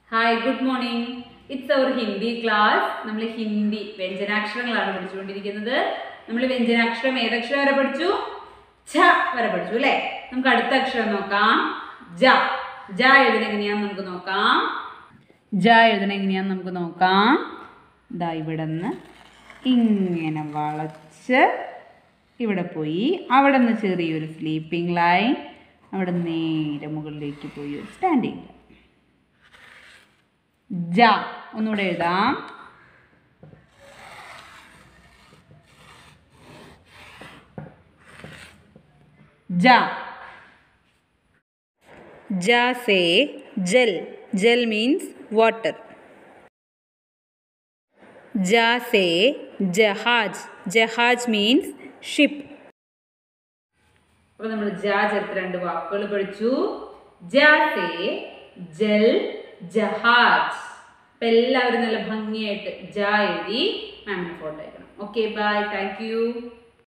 hi good morning it's our Hindi class നമ്മൾ ഹിന്ദി വ്യഞ്ജനാക്ഷരങ്ങളാണ് പഠിച്ചുകൊണ്ടിരിക്കുന്നത് നമ്മൾ വ്യഞ്ജനാക്ഷരം ഏതക്ഷരം വരെ പഠിച്ചു ഛ വരെ പഠിച്ചു അല്ലേ നമുക്ക് അടുത്ത അക്ഷരം നോക്കാം ജ ജ എഴുതണ എങ്ങനെയാന്ന് നമുക്ക് നോക്കാം ജ എഴുതണ എങ്ങനെയാന്ന് നമുക്ക് നോക്കാം ഇതാ ഇവിടെ നിന്ന് ഇങ്ങനെ വളച്ച് ഇവിടെ പോയി അവിടെ നിന്ന് ചെറിയൊരു സ്ലീപ്പിംഗ് ലൈൻ അവിടെ നേരെ മുകളിലേക്ക് പോയി ഒരു സ്റ്റാൻഡിങ് ലൈൻ ജ ഒന്നുകൂടെ എഴുതാം ജ ജ സേ ജൽ ജൽ മീൻസ് വാട്ടർ ജ സേ ജഹാജ് ജഹാജ് മീൻസ് ഷിപ്പ് അപ്പോൾ നമ്മൾ ജ ചേർത്ത് രണ്ട് വാക്കുകൾ പഠിച്ചു ജ സേ ജൽ ജഹാജ് അപ്പം എല്ലാവരും നല്ല ഭംഗിയായിട്ട് ജ എഴുതി മാമിന് ഫോട്ടോ അയക്കണം ഓക്കെ ബൈ താങ്ക് യു